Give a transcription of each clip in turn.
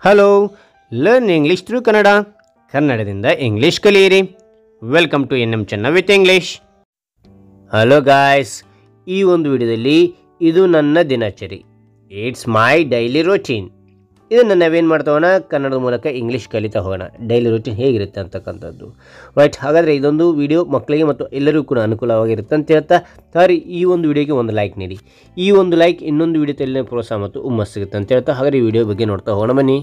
hello learn English through Kannada ಕನ್ನಡದಿಂದ English ಕಲಿಯಿರಿ welcome to N M Chenna with English hello guys ಈ ಒಂದು ವಿಡಿಯೋದಲ್ಲಿ ಇದು ನನ್ನ ದಿನಚರಿ ಇಟ್ಸ್ ಮೈ ಡೈಲಿ ರೋಟೀನ್ ಇದನ್ನು ನಾವೇನು ಮಾಡ್ತಾವಣ ಕನ್ನಡದ ಮೂಲಕ ಇಂಗ್ಲೀಷ್ ಕಲಿತಾ ಹೋಗೋಣ ಡೈಲಿ ರೂಟೀನ್ ಹೇಗಿರುತ್ತೆ ಅಂತಕ್ಕಂಥದ್ದು ರೈಟ್ ಹಾಗಾದರೆ ಇದೊಂದು ವಿಡಿಯೋ ಮಕ್ಕಳಿಗೆ ಮತ್ತು ಎಲ್ಲರಿಗೂ ಕೂಡ ಅನುಕೂಲವಾಗಿರುತ್ತೆ ಅಂತ ಹೇಳ್ತಾ ಸಾರಿ ಈ ಒಂದು ವಿಡಿಯೋಗೆ ಒಂದು ಲೈಕ್ ನೀಡಿ ಈ ಒಂದು ಲೈಕ್ ಇನ್ನೊಂದು ವಿಡಿಯೋ ತೆಲಿನ ಪ್ರೋತ್ಸಾಹ ಮತ್ತು ಹುಮ್ಮಸ್ ಸಿಗುತ್ತೆ ಅಂತ ಹೇಳ್ತಾ ಹಾಗಾದ್ರೆ ಈ ವಿಡಿಯೋ ಬಗ್ಗೆ ನೋಡ್ತಾ ಹೋಗೋಣ ಬನ್ನಿ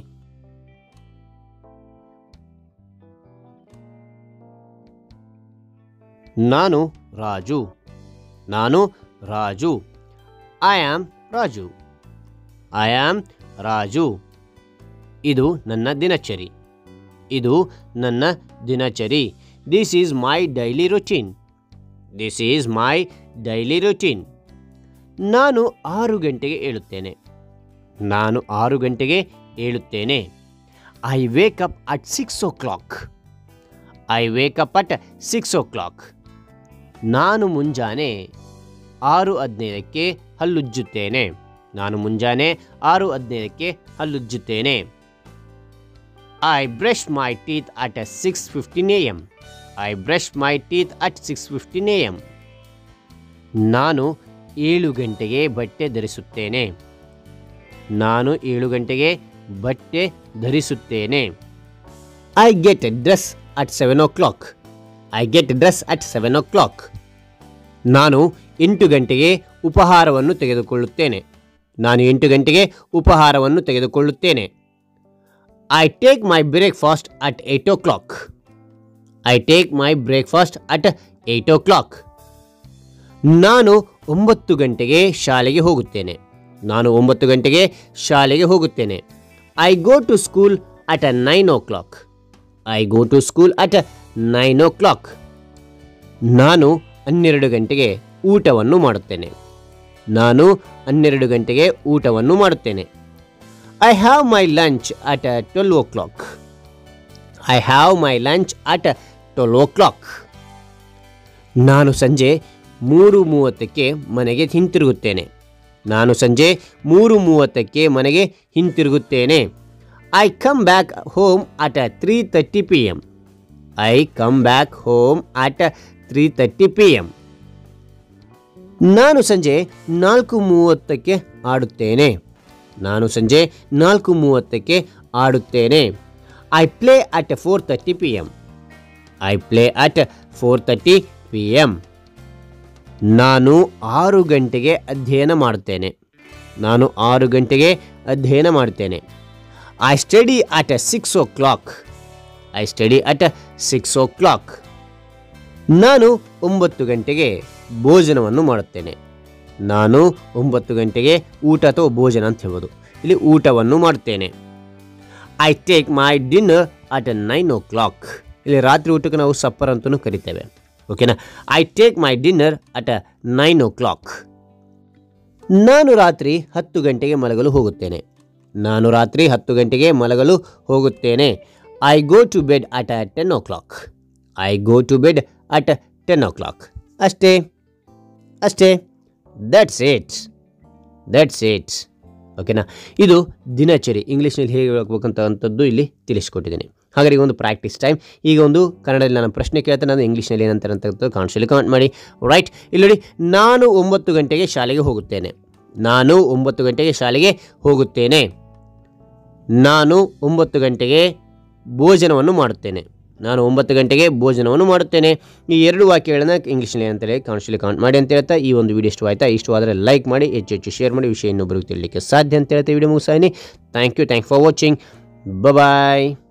ನಾನು ರಾಜು ನಾನು Raju I am Raju I am Raju ಇದು ನನ್ನ ದಿನಚರಿ ಇದು ನನ್ನ ದಿನಚರಿ this is my daily routine this is my daily routine ನಾನು ಆರು ಗಂಟೆಗೆ ಏಳುತ್ತೇನೆ ನಾನು ಆರು ಗಂಟೆಗೆ ಏಳುತ್ತೇನೆ I wake up at six o'clock I wake up at six o'clock ನಾನು ಮುಂಜಾನೆ ಆರು ಹದಿನೈದಕ್ಕೆ ಹಲ್ಲುಜ್ಜುತ್ತೇನೆ ನಾನು ಮುಂಜಾನೆ ಆರು ಹದಿನೈದಕ್ಕೆ ಹಲ್ಲುಜ್ಜುತ್ತೇನೆ I brush my teeth at six fifteen A M I brush my teeth at six fifteen A M ನಾನು ಏಳು ಗಂಟೆಗೆ ಬಟ್ಟೆ ಧರಿಸುತ್ತೇನೆ ನಾನು ಏಳು ಗಂಟೆಗೆ ಬಟ್ಟೆ ಧರಿಸುತ್ತೇನೆ I get dress at seven o'clock I get dress at seven o'clock ನಾನು ಎಂಟು ಗಂಟೆಗೆ ಉಪಹಾರವನ್ನು ತೆಗೆದುಕೊಳ್ಳುತ್ತೇನೆ ನಾನು ಎಂಟು ಗಂಟೆಗೆ ಉಪಹಾರವನ್ನು ತೆಗೆದುಕೊಳ್ಳುತ್ತೇನೆ I take my breakfast at eight o'clock I take my breakfast at eight o'clock ನಾನು ಒಂಬತ್ತು ಗಂಟೆಗೆ ಶಾಲೆಗೆ ಹೋಗುತ್ತೇನೆ ನಾನು ಒಂಬತ್ತು ಗಂಟೆಗೆ ಶಾಲೆಗೆ ಹೋಗುತ್ತೇನೆ I go to school at uh nine o'clock I go to school at nine o'clock ನಾನು ಹನ್ನೆರಡು ಗಂಟೆಗೆ ಊಟವನ್ನು ಮಾಡುತ್ತೇನೆ ನಾನು ಹನ್ನೆರಡು ಗಂಟೆಗೆ ಊಟವನ್ನು ಮಾಡುತ್ತೇನೆ I have my lunch at twelve o'clock I have my lunch at twelve o'clock ನಾನು ಸಂಜೆ ಮೂರು ಮೂವತ್ತಕ್ಕೆ ಮನೆಗೆ ಹಿಂತಿರುಗುತ್ತೇನೆ ನಾನು ಸಂಜೆ ಮೂರು ಮೂವತ್ತಕ್ಕೆ ಮನೆಗೆ ಹಿಂತಿರುಗುತ್ತೇನೆ I come back home at three thirty P M I come back home at three thirty P M ನಾನು ಸಂಜೆ ನಾಲ್ಕು ಮೂವತ್ತಕ್ಕೆ ಆಡುತ್ತೇನೆ ನಾನು ಸಂಜೆ ನಾಲ್ಕು ಮೂವತ್ತಕ್ಕೆ ಆಡುತ್ತೇನೆ I play at four thirty P M I play at four thirty P M ನಾನು ಆರು ಗಂಟೆಗೆ ಅಧ್ಯಯನ ಮಾಡುತ್ತೇನೆ ನಾನು ಆರು ಗಂಟೆಗೆ ಅಧ್ಯಯನ ಮಾಡುತ್ತೇನೆ I study at six o'clock I study at six o'clock ನಾನು ಒಂಬತ್ತು ಗಂಟೆಗೆ ಭೋಜನವನ್ನು ಮಾಡುತ್ತೇನೆ ನಾನು ಒಂಬತ್ತು ಗಂಟೆಗೆ ಊಟ ಅಥವಾ ಭೋಜನ ಅಂತ ಹೇಳ್ಬೋದು ಇಲ್ಲಿ ಊಟವನ್ನು ಮಾಡುತ್ತೇನೆ I take my dinner at nine o'clock ಇಲ್ಲಿ ರಾತ್ರಿ ಊಟಕ್ಕೆ ನಾವು ಸಪ್ಪರ್ ಅಂತಲೂ ಕರಿತೇವೆ ಓಕೆನಾ I take my dinner at nine o'clock ನಾನು ರಾತ್ರಿ ಹತ್ತು ಗಂಟೆಗೆ ಮಲಗಲು ಹೋಗುತ್ತೇನೆ ನಾನು ರಾತ್ರಿ ಹತ್ತು ಗಂಟೆಗೆ ಮಲಗಲು ಹೋಗುತ್ತೇನೆ I go to bed at ten o'clock I go to bed at ten o'clock ಅಷ್ಟೇ ಅಷ್ಟೇ ದಟ್ಸ್ ಇಟ್ ದಟ್ಸ್ ಇಟ್ ಓಕೆನಾ ಇದು ದಿನಚರಿ ಇಂಗ್ಲೀಷ್ನಲ್ಲಿ ಹೇಗೆ ಹೇಳ್ಬೇಕಂತಂಥದ್ದು ಇಲ್ಲಿ ತಿಳಿಸ್ಕೊಟ್ಟಿದ್ದೀನಿ ಹಾಗಾದ್ರೆ ಈಗ ಒಂದು ಪ್ರಾಕ್ಟೀಸ್ ಟೈಮ್ ಈಗ ಒಂದು ಕನ್ನಡದಲ್ಲಿ ನಾನು ಪ್ರಶ್ನೆ ಕೇಳ್ತೇನೆ ನಾನು ಇಂಗ್ಲೀಷ್ನಲ್ಲಿ ಏನಂತಾರೆ ಅಂತ ಕಾಣಿಸಲಿ ಕಮೆಂಟ್ ಮಾಡಿ ರೈಟ್ ಇಲ್ಲಿ ನೋಡಿ ನಾನು ಒಂಬತ್ತು ಗಂಟೆಗೆ ಶಾಲೆಗೆ ಹೋಗುತ್ತೇನೆ ನಾನು ಒಂಬತ್ತು ಗಂಟೆಗೆ ಶಾಲೆಗೆ ಹೋಗುತ್ತೇನೆ ನಾನು ಒಂಬತ್ತು ಗಂಟೆಗೆ ಭೋಜನವನ್ನು ಮಾಡುತ್ತೇನೆ ನಾನು ಒಂಬತ್ತು ಗಂಟೆಗೆ ಭೋಜನವನ್ನು ಮಾಡುತ್ತೇನೆ ಈ ಎರಡು ವಾಕ್ಯಗಳನ್ನ ಇಂಗ್ಲೀಷ್ನಲ್ಲಿ ಅಂತೇಳಿ ಕಾಣಿಸಲಿ ಕಾಮೆಂಟ್ ಮಾಡಿ ಅಂತ ಹೇಳ್ತಾ ಈ ಒಂದು ವಿಡಿಯೋ ಇಷ್ಟವಾಯ್ತಾ ಇಷ್ಟವಾದರೆ ಲೈಕ್ ಮಾಡಿ ಹೆಚ್ಚು ಹೆಚ್ಚು ಶೇರ್ ಮಾಡಿ ವಿಷಯ ಇನ್ನೊಬ್ಬರಿಗೆ ತಿಳಿಲಿಕ್ಕೆ ಸಾಧ್ಯ ಅಂತ ಹೇಳ್ತಾ ವಿಡಿಯೋ ಮುಗಿಸಾಯಿನಿ thank you thank for watching bye